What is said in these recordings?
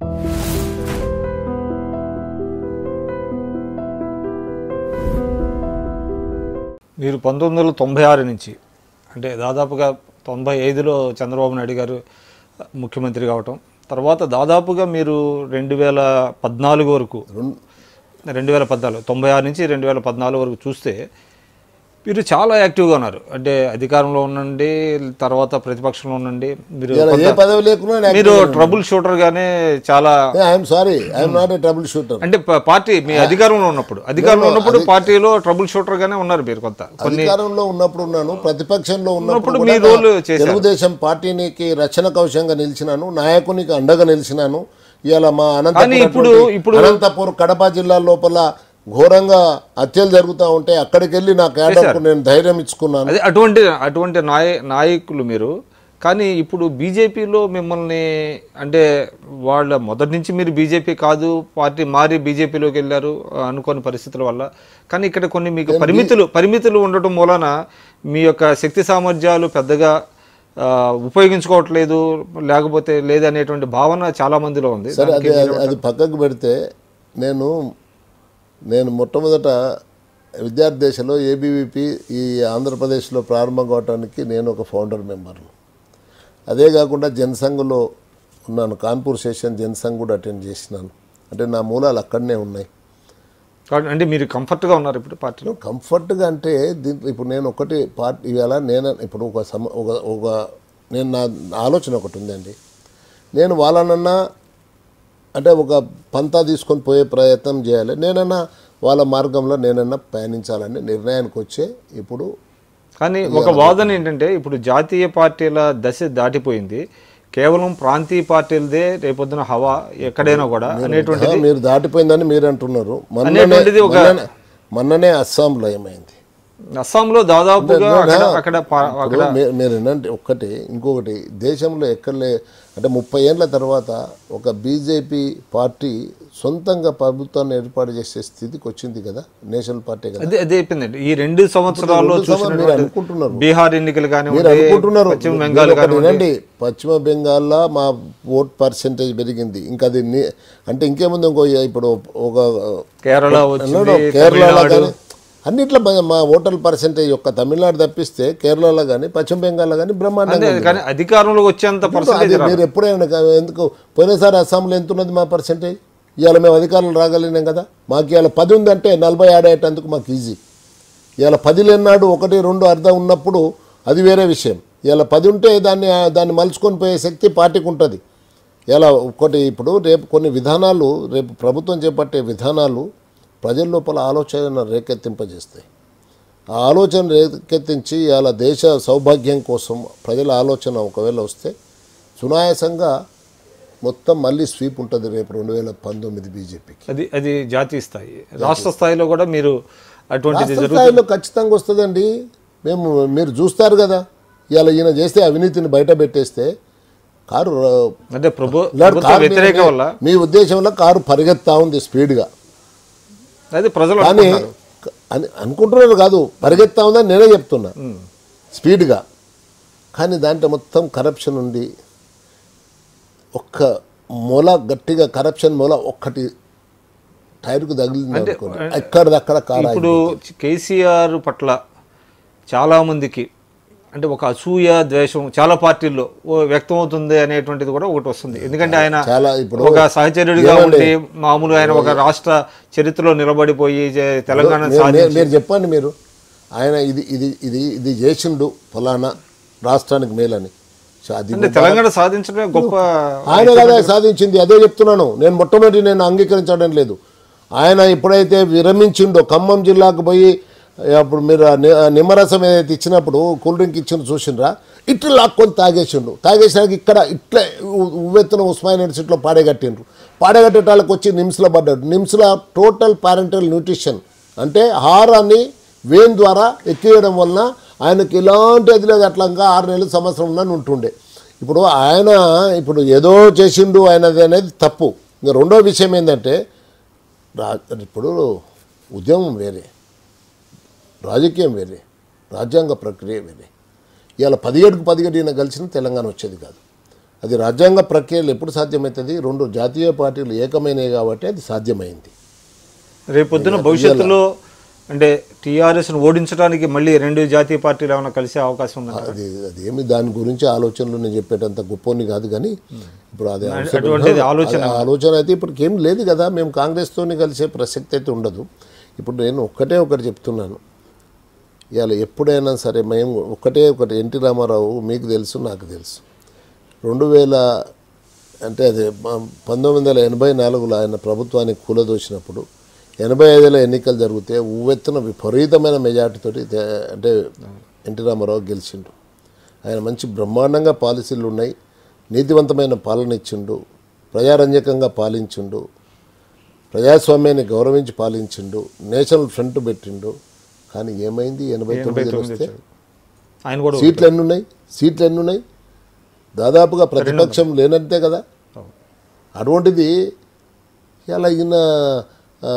మీరు పంతొమ్మిది వందల తొంభై ఆరు నుంచి అంటే దాదాపుగా తొంభై ఐదులో చంద్రబాబు నాయుడు గారు ముఖ్యమంత్రి కావటం తర్వాత దాదాపుగా మీరు రెండు వేల పద్నాలుగు వరకు రెండు వేల పద్నాలుగు తొంభై ఆరు నుంచి రెండు వేల పద్నాలుగు వరకు చూస్తే మీరు చాలా యాక్టివ్గా ఉన్నారు అంటే అధికారంలో ఉండండి తర్వాత ప్రతిపక్షంలో ఉండండి మీరు ఇలా ఏ పదవి లేకున్నా నేను మీరు ట్రబుల్ షూటర్ గానే చాలా I'm sorry I'm not a trouble shooter అంటే ప- పార్టీ మీ అధికారంలో ఉన్నప్పుడు అధికారంలో ఉన్నప్పుడు పార్టీలో ట్రబుల్ షూటర్ గానే ఉన్నారు మీరు కొంత కొన్ని అధికారంలో ఉన్నప్పుడు ఉన్నాను ప్రతిపక్షంలో ఉన్నప్పుడు ఉన్నప్పుడు మీ కూడా రోల్ నా చేశారు. తెలుగుదేశం పార్టీనికి రక్షణ కవచంగా నిలిచినాను నాయకునికి అండగా నిలిచినాను ఇవాళ మా కానీ అనంతపురం ఇప్పుడు- అటువంటి- ఇప్పుడు- అనంతపురం కడప జిల్లా లోపల ఘోరంగా హత్యలు జరుగుతూ ఉంటే అక్కడికి వెళ్ళి నా క్యాడర్కు నేను ధైర్యం ఇచ్చుకున్నాను అదే అటువంటి అటువంటి నాయ నాయకులు మీరు కానీ ఇప్పుడు బీజేపీలో మిమ్మల్ని అంటే వాళ్ళ మొదటి నుంచి మీరు బీజేపీ కాదు పార్టీ మారి బీజేపీలోకి వెళ్ళారు ఆ, అనుకోని పరిస్థితుల వల్ల కానీ ఇక్కడ కొన్ని మీకు పరిమితులు పరిమితులు ఉండటం మూలన మీ యొక్క శక్తి సామర్థ్యాలు పెద్దగా ఆ, ఉపయోగించుకోవట్లేదు లేకపోతే లేదనేటువంటి భావన చాలా మందిలో ఉంది సరే అది అది- అది పక్కకు పెడితే నేను నేను మొట్టమొదట విద్యార్థి దశలో ఏబీవీపీ ఈ ఆంధ్రప్రదేశ్లో ప్రారంభం కావడానికి నేను ఒక ఫౌండర్ మెంబర్ను అదే కాకుండా జనసంఘలో ఉన్నాను కాన్పూర్ సెషన్ జనసంఘ్ కూడా అటెండ్ చేసినాను అంటే నా మూలాలు అక్కడనే ఉన్నాయి కాబట్టి అంటే మీరు కంఫర్ట్గా ఉన్నారు ఇప్పుడు పార్టీలో కంఫర్ట్గా అంటే దీంట్లో ఇప్పుడు నేను ఒకటి పార్టీ ఇవాళ నేను ఇప్పుడు ఒక సమ ఒక ఒక నేను నా ఆలోచన ఒకటి ఉందండి నేను వాళ్ళనన్నా అంటే ఒక పంతా తీసుకొని పోయే ప్రయత్నం చేయాలి నేనన్నా వాళ్ళ మార్గంలో నేనన్నా పయనించాలని నిర్ణయానికి వచ్చే ఇప్పుడు కానీ ఒక వాదన ఏంటంటే ఇప్పుడు జాతీయ పార్టీల దశ దాటిపోయింది కేవలం ప్రాంతీయ పార్టీలదే రేపొద్దున హవా ఎక్కడైనా కూడా అనేటువంటి ఆ, మీరు దాటిపోయిందని మీరు అంటున్నారు మొన్ననే అనేటువంటిది ఒక- మొన్ననే- మొన్ననే అస్సాంలో ఏమైంది అస్సాంలో దాదాపుగా అక్కడ అక్కడ పా- ఇప్పుడు మీ- మీరు ఏంటంటే ఒక్కటి ఇంకొకటి దేశంలో ఎక్కడ లే అంటే ముప్పై ఏళ్ళ తర్వాత ఒక బీజేపీ పార్టీ సొంతంగా ప్రభుత్వాన్ని ఏర్పాటు చేసే స్థితికి వచ్చింది కదా నేషనల్ పార్టీ కదా అదే అదే అయిపోయిందండి ఈ రెండు సంవత్సరాల్లో రెండు సంవత్సరాలు మీరు చూసినటువంటి అనుకుంటున్నారు బీహార్ ఎన్నికలు మీరు కానివ్వండి అనుకుంటున్నారు పశ్చిమ మీరు బెంగాల్ ఒకటి కానివ్వండి వినండి పశ్చిమ బెంగాల్లో మా ఓట్ పర్సెంటేజ్ పెరిగింది ఇంకా అది ని- అంటే ఇంకేముంది ఇంకో ఇప్పుడు ఒక కేరళ No, no, వచ్చింది కేరళలో తమిళనాడు కానీ అన్నిట్లో బ- మా ఓటర్ పర్సెంటేజ్ యొక్క తమిళనాడు తప్పిస్తే కేరళలో కానీ పశ్చిమ బెంగాల్లో కానీ బ్రహ్మాండంగా అదే కానీ అధికారంలోకి వచ్చేంత పర్సెంటేజ్ అది మీరు ఎప్పుడైనా కా- ఎందుకు పోయినసారి అస్సాంలో ఎంత ఉన్నది మా పర్సెంటేజ్ ఇవాళ మేము అధికారులు రాగలిగినాం కదా మాకు ఇవాళ పది ఉందంటే నలభై ఆడేటందుకు మాకు ఈజీ ఇవాళ పది లేనాడు ఒకటి రెండు అర్థం ఉన్నప్పుడు అది వేరే విషయం ఇవాళ పది ఉంటే దాన్ని దాన్ని మలుచుకొని పోయే శక్తి పార్టీకి ఉంటుంది ఇలా ఒకటి ఇప్పుడు రేపు కొన్ని విధానాలు రేపు ప్రభుత్వం చేపట్టే విధానాలు ప్రజల లోపల ఆలోచన రేకెత్తింపజేస్తాయి ఆ ఆలోచన రేకెత్తించి ఇవాళ దేశ సౌభాగ్యం కోసం ప్రజల ఆలోచన ఒకవేళ వస్తే సునాయాసంగా మొత్తం మళ్ళీ స్వీప్ ఉంటుంది రేపు రెండు వేల పంతొమ్మిది బీజేపీకి అది అది జాతీయ స్థాయి రాష్ట్ర స్థాయిలో కూడా మీరు అటువంటిది రాష్ట్ర జరుగుతుంది స్థాయిలో ఖచ్చితంగా వస్తుందండి మేము మీరు చూస్తారు కదా ఇవాళ ఈయన చేస్తే అవినీతిని బయట పెట్టేస్తే కారు ర- అంటే ప్రభు లార్డ్ ప్రభుత్వ కారు వ్యతిరేక మీ- వల్ల మీ ఉద్దేశంలో కారు పరిగెత్తా ఉంది స్పీడ్గా అది ప్రజలు కానీ అనుకుంటున్నారు. క- అని అనుకుంటున్నారు కాదు పరిగెత్తా ఉందని నేనే చెప్తున్నా స్పీడ్గా కానీ దాంట్లో మొత్తం కరప్షన్ ఉంది ఒక్క మూల గట్టిగా కరప్షన్ మూల ఒక్కటి టైర్కు తగిలింది అనుకోండి ఎక్కడిదక్కడ కారు ఇప్పుడు కేసీఆర్ పట్ల చాలా మందికి అంటే ఒక అసూయ ద్వేషం చాలా పార్టీల్లో ఓ వ్యక్తం అవుతుంది అనేటువంటిది కూడా ఒకటి వస్తుంది ఎందుకంటే ఆయన చాలా ఇప్పుడు ఒక సహచరుడిగా ఉండి మామూలు ఆయన ఒక రాష్ట్ర చరిత్రలో నిలబడిపోయి జే- తెలంగాణ మీరు- సాధి మీరు- మీరు చెప్పండి మీరు ఆయన ఇది ఇది ఇది ఇది చేసిండు ఫలానా రాష్ట్రానికి మేలని సో అది అంటే తెలంగాణ సాధించడమే గొప్ప ఆయన కదా సాధించింది అదే చెప్తున్నాను నేను మొట్టమొదటి నేను అంగీకరించడం లేదు ఆయన ఎప్పుడైతే విరమించిండో ఖమ్మం జిల్లాకు పోయి అప్పుడు మీరు ఆ ని- ఆ నిమ్మరసం ఏదైతే ఇచ్చినప్పుడు కూల్ డ్రింక్ ఇచ్చిన చూసిండ్రా ఇట్లా లాక్కొని తాగేసిండు తాగేసినాక ఇక్కడ ఇట్లా ఉ- ఉవ్వెత్తున ఉస్మాన్ యూనివర్సిటీలో పాడేగట్టిండ్రు పాడేగట్టేటాలకు వచ్చి నిమ్స్లో పడ్డాడు నిమ్స్లో టోటల్ పారెంటల్ న్యూట్రిషన్ అంటే హారాన్ని వేన్ ద్వారా ఎక్కియడం వలన ఆయనకి ఎలాంటి అది లేదు అట్లా ఇంకా ఆరు నెలలు సంవత్సరం ఉన్నాను ఉంటుండే ఇప్పుడు ఆయన ఇప్పుడు ఏదో చేసిండు ఆయనది అనేది తప్పు ఇంకా రెండో విషయం ఏంటంటే రా ఇప్పుడు ఉద్యమం వేరే రాజకీయం వేరే రాజ్యాంగ ప్రక్రియ వేరే ఇవాళ పదిహేడుకు పదిహేడు ఈయన కలిసిన తెలంగాణ వచ్చేది కాదు అది రాజ్యాంగ ప్రక్రియలు ఎప్పుడు సాధ్యమవుతుంది రెండు జాతీయ పార్టీలు ఏకమైనవి కాబట్టి అది సాధ్యమైంది రేపొద్దున భవిష్యత్తులో అంటే టీఆర్ఎస్ను ఓడించడానికి మళ్ళీ రెండు జాతీయ పార్టీలు ఏమైనా కలిసే అవకాశం ఉందా అది అదేమి దాని గురించి ఆలోచనలు నేను చెప్పేటంత గొప్పని కాదు కానీ ఇప్పుడు అది అవసరం- అటువంటిది ఆలోచన ఆ ఆలోచన అయితే ఇప్పటికి ఏం లేదు కదా మేము కాంగ్రెస్తోని కలిసే ప్రసక్తి అయితే ఉండదు ఇప్పుడు నేను ఒక్కటే ఒకటి చెప్తున్నాను ఇవాళ ఎప్పుడైనా సరే మేము ఒక్కటే ఒకటి ఎన్టీ రామారావు మీకు తెలుసు నాకు తెలుసు రెండు వేల అంటే అదే ప- పంతొమ్మిది వందల ఎనభై నాలుగులో ఆయన ప్రభుత్వాన్ని కూలదోసినప్పుడు ఎనభై ఐదులో ఎన్నికలు జరిగితే ఉవ్వెత్తున విపరీతమైన మెజార్టీతోటి తే- అంటే ఎన్టీ రామారావు గెలిచిండు ఆయన మంచి బ్రహ్మాండంగా పాలసీలు ఉన్నాయి నీతివంతమైన పాలన ఇచ్చిండు ప్రజారంజకంగా పాలించిండు ప్రజాస్వామ్యాన్ని గౌరవించి పాలించిండు నేషనల్ ఫ్రంట్ పెట్టిండు కానీ ఏమైంది ఎనభై తొమ్మిదిలో వస్తే ఆయన కూడా సీట్లు ఎన్ని ఉన్నాయి సీట్లు ఎన్ని ఉన్నాయి దాదాపుగా ప్రతిపక్షం లేనంతే కదా అటువంటిది ఇలా ఈయన ఆ,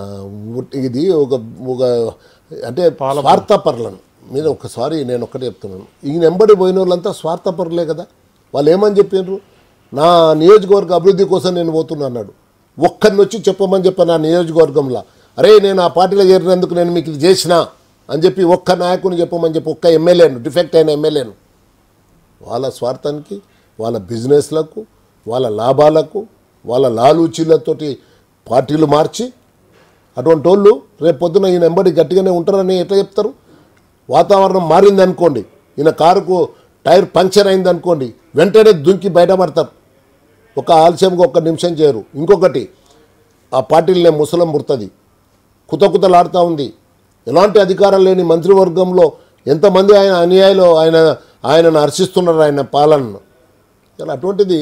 ఇది ఒక ఒక అంటే స్వార్థపరులను మీరు ఒకసారి నేను ఒక్కటే చెప్తున్నాను ఈయన ఎంబడి పోయిన వాళ్ళంతా స్వార్థపరులే కదా వాళ్ళు ఏమని చెప్పినారు నా నియోజకవర్గ అభివృద్ధి కోసం నేను పోతున్నా అన్నాడు ఒక్కరిని వచ్చి చెప్పమని చెప్పాను నా నియోజకవర్గంలో అరే నేను ఆ పార్టీలో చేరినందుకు నేను మీకు ఇది చేసిన అని చెప్పి ఒక్క నాయకుని చెప్పమని చెప్పి ఒక్క ఎమ్మెల్యేను డిఫెక్ట్ అయిన ఎమ్మెల్యేను వాళ్ళ స్వార్థానికి వాళ్ళ బిజినెస్లకు వాళ్ళ లాభాలకు వాళ్ళ లాలూచీలతోటి పార్టీలు మార్చి అటువంటి వాళ్ళు రేపు పొద్దున ఈయన ఎంబడి గట్టిగానే ఉంటారని ఎట్లా చెప్తారు వాతావరణం మారింది అనుకోండి ఈయన కారుకు టైర్ పంక్చర్ అయింది అనుకోండి వెంటనే దుంకి బయటపడతారు ఒక ఆలస్యంగా ఒక్క నిమిషం చేయరు ఇంకొకటి ఆ పార్టీలనే ముసలం పుడుతుంది కుతకుతలాడుతూ ఉంది ఎలాంటి అధికారం లేని మంత్రివర్గంలో ఎంతమంది ఆయన అనుయాయులు ఆయన ఆయనను హర్షిస్తున్నారు ఆయన పాలనను ఇలా అటువంటిది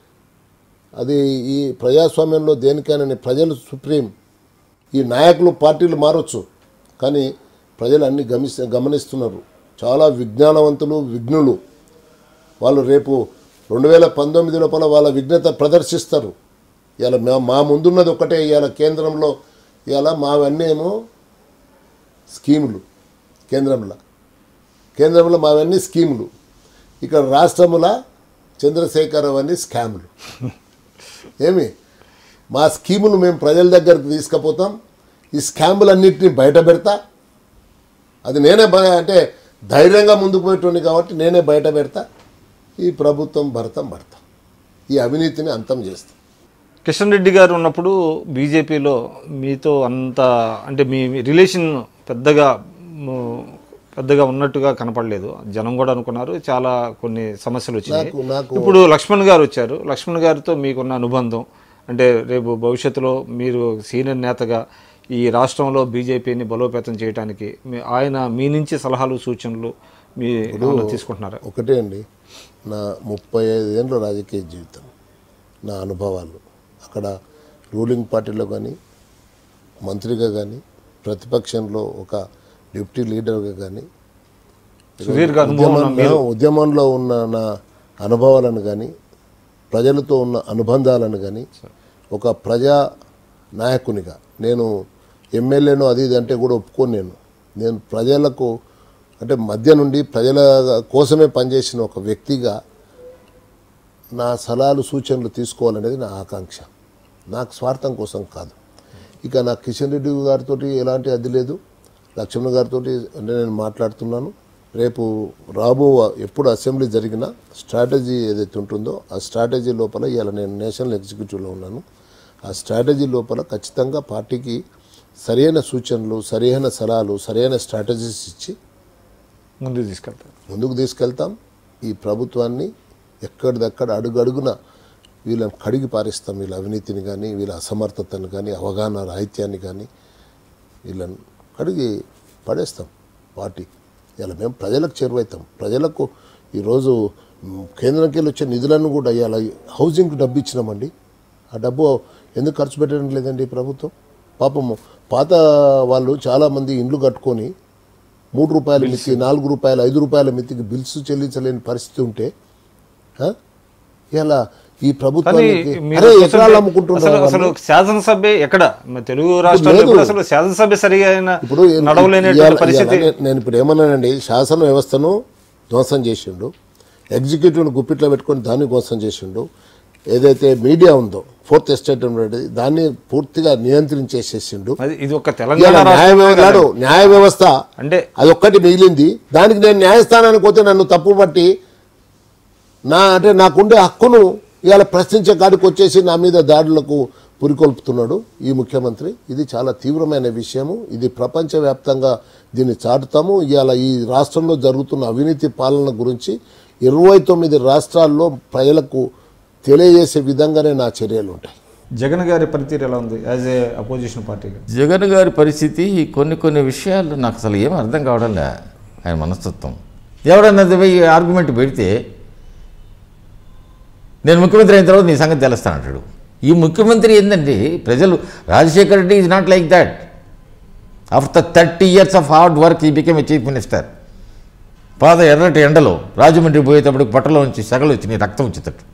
అది ఈ ప్రజాస్వామ్యంలో దేనికైనా ప్రజలు సుప్రీం ఈ నాయకులు పార్టీలు మారొచ్చు కానీ ప్రజలు అన్ని గమిస్ గమనిస్తున్నారు చాలా విజ్ఞానవంతులు విఘ్నులు వాళ్ళు రేపు రెండు వేల పంతొమ్మిది లోపల వాళ్ళ విఘ్నత ప్రదర్శిస్తారు ఇవాళ మా మా ముందున్నది ఒకటే ఇవాళ కేంద్రంలో ఇవాళ మావన్నీ ఏమో స్కీములు కేంద్రంలో కేంద్రంలో మావన్నీ స్కీములు ఇక్కడ రాష్ట్రముల చంద్రశేఖరరావు అన్ని స్కాములు ఏమి మా స్కీములు మేము ప్రజల దగ్గరకు తీసుకుపోతాం ఈ స్కాములన్నింటినీ బయట పెడతా అది నేనే బ- అంటే ధైర్యంగా ముందుకు పోయేటోని కాబట్టి నేనే బయట పెడతా ఈ ప్రభుత్వం భరతం భర్త ఈ అవినీతిని అంతం చేస్తాం కిషన్ రెడ్డి గారు ఉన్నప్పుడు బీజేపీలో మీతో అంత అంటే మీ మీ రిలేషన్ పెద్దగా ము- పెద్దగా ఉన్నట్టుగా కనపడలేదు జనం కూడా అనుకున్నారు చాలా కొన్ని సమస్యలు వచ్చినాయి నాకు నాకు ఇప్పుడు లక్ష్మణ్ గారు వచ్చారు లక్ష్మణ్ గారితో మీకున్న అనుబంధం అంటే రేపు భవిష్యత్తులో మీరు సీనియర్ నేతగా ఈ రాష్ట్రంలో బీజేపీని బలోపేతం చేయడానికి మీ- ఆయన మీ నుంచి సలహాలు సూచనలు మీ ఏమైనా తీసుకుంటున్నారా ఒకటే అండి నా ముప్పై ఐదు ఏళ్ళ రాజకీయ జీవితం నా అనుభవాలు అక్కడ రూలింగ్ పార్టీలో కానీ మంత్రిగా కానీ ప్రతిపక్షంలో ఒక డిప్యూటీ లీడర్గా కానీ సుదీర్ఘ అనుభవం ఉన్న ఉద్యమంలో ఉద్యమంలో ఉన్న నా అనుభవాలను కానీ ప్రజలతో ఉన్న అనుబంధాలను కానీ ఒక ప్రజా నాయకునిగా నేను ఎమ్మెల్యేను అది ఇది అంటే కూడా ఒప్పుకోను నేను నేను ప్రజలకు అంటే మధ్య నుండి ప్రజల కోసమే పనిచేసిన ఒక వ్యక్తిగా నా సలహాలు సూచనలు తీసుకోవాలనేది నా ఆకాంక్ష నాకు స్వార్థం కోసం కాదు ఇక నా కిషన్ రెడ్డి గారితో ఎలాంటి అది లేదు లక్ష్మణ్ గారితో అంటే నేను మాట్లాడుతున్నాను రేపు రాబో ఎప్పుడు అసెంబ్లీ జరిగినా స్ట్రాటజీ ఏదైతే ఉంటుందో ఆ స్ట్రాటజీ లోపల ఇవాళ నేను నేషనల్ ఎగ్జిక్యూటివ్లో ఉన్నాను ఆ స్ట్రాటజీ లోపల ఖచ్చితంగా పార్టీకి సరైన సూచనలు సరైన సలహాలు సరైన స్ట్రాటజీస్ ఇచ్చి ముందుకు తీసుకెళ్తారు ముందుకు తీసుకెళ్తాం ఈ ప్రభుత్వాన్ని ఎక్కడిదక్కడ అడుగడుగున వీళ్ళని కడిగి పారేస్తాం వీళ్ళ అవినీతిని కానీ వీళ్ళ అసమర్థతను కానీ అవగాహన రాహిత్యాన్ని కానీ వీళ్ళని కడిగి పడేస్తాం పార్టీ ఇలా మేము ప్రజలకు చేరువైతాం ప్రజలకు ఈరోజు మ్, కేంద్రంకి వెళ్ళి వచ్చే నిధులను కూడా ఇలా హౌసింగ్కి డబ్బు ఇచ్చినామండి ఆ డబ్బు ఎందుకు ఖర్చు పెట్టడం లేదండి ఈ ప్రభుత్వం పాపము పాత వాళ్ళు చాలామంది ఇండ్లు కట్టుకొని మూడు రూపాయల మిత్తి నాలుగు రూపాయలు ఐదు రూపాయల మిత్తికి బిల్స్ చెల్లించలేని పరిస్థితి ఉంటే ఆ? ఇలా ఈ కానీ ప్రభుత్వానికి మీరు అరే అసలు- ఎకరాలు అమ్ముకుంటున్నారు అసలు అసలు శాసనసభ ఎక్కడ మన తెలుగు రాష్ట్రాల్లో ఇప్పుడు అసలు శాసనసభ సరిగా అయిన ఇప్పుడు ఏ- నడవలేనటువంటి ఇవాళ- పరిస్థితి ఇవాళ నేను ఇప్పుడు ఏమన్నానండి శాసన వ్యవస్థను ధ్వంసం చేసిండు ఎగ్జిక్యూటివ్ని గుప్పిట్లో పెట్టుకొని దాన్ని మోసం చేసిండు ఏదైతే మీడియా ఉందో ఫోర్త్ ఎస్టేట్ అనేది దాన్ని పూర్తిగా నియంత్రించేసేసిండు అది ఇది ఒక ఇవాళ తెలంగాణ న్యాయ రాష్ట్రమే వ్యవ- కాదు. న్యాయ వ్యవస్థ అంటే అది ఒక్కటి మిగిలింది దానికి నేను న్యాయస్థానానికి పోతే నన్ను తప్పు పట్టి నా అంటే నాకుండే హక్కును ఇవాళ ప్రశ్నించే కాడికి వచ్చేసి నా మీద దాడులకు పురికొల్పుతున్నాడు ఈ ముఖ్యమంత్రి ఇది చాలా తీవ్రమైన విషయము ఇది ప్రపంచవ్యాప్తంగా దీన్ని చాటుతాము ఇవాళ ఈ రాష్ట్రంలో జరుగుతున్న అవినీతి పాలన గురించి ఇరవై తొమ్మిది రాష్ట్రాల్లో ప్రజలకు తెలియజేసే విధంగానే నా చర్యలు ఉంటాయి జగన్ గారి పనితీరు ఎలా ఉంది యాజ్ ఏ అపోజిషన్ పార్టీగా జగన్ గారి పరిస్థితి కొన్ని కొన్ని విషయాలు నాకు అసలు ఏం అర్థం కావడంలే ఆయన మనస్తత్వం ఎవడన్నది పోయి ఆర్గ్యుమెంట్ పెడితే నేను ముఖ్యమంత్రి అయిన తర్వాత నీ సంగతి తెలుస్తాను అంటాడు ఈ ముఖ్యమంత్రి ఏంటండి ప్రజలు Rajasekhar Reddy is not like that after thirty years of hard work he became a chief minister పాద ఎర్రటి ఎండలో రాజమండ్రి పోయేటప్పుడు పొట్టలో నుంచి సగలు వచ్చి నీ రక్తం వచ్చేటట్టు